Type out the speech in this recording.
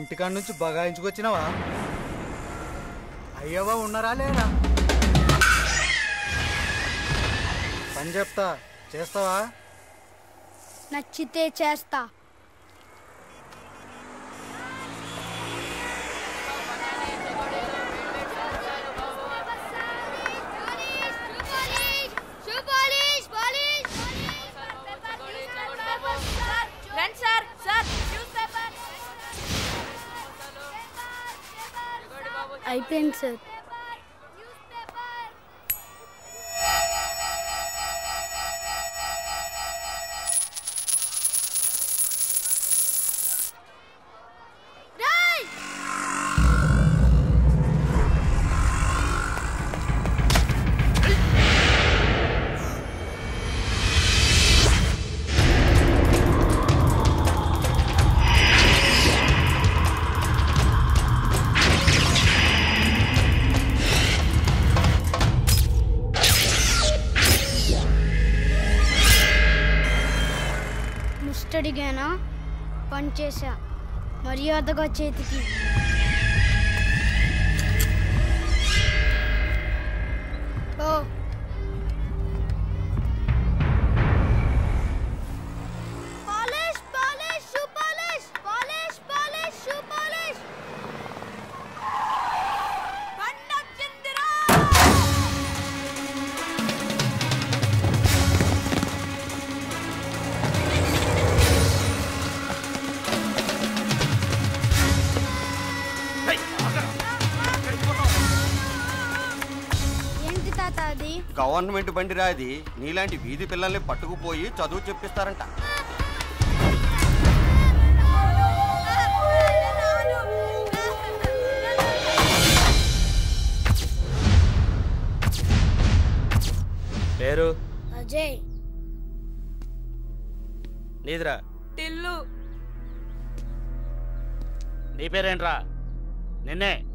ఇంటికాడ నుంచి బగాయించుకొచ్చినావా అయ్యవా ఉన్నారా లేరా పని చెప్తా చేస్తావా నచ్చితే చేస్తా రండి సార్ సార్ అయిపోయింది సార్ ముస్టడిగానా పనిచేసా మర్యాదగా చేతికి ఓ polish polish shoe polish polish polish shoe polish ఏంటి తాత అది గవర్నమెంట్ బండి రాది నీలాంటి వీధి పిల్లల్ని పట్టుకుపోయి చదువు చెప్పిస్తారంట పేరు అజయ్ నీదిరా టిల్లు నీ పేరేంట్రా నిన్నే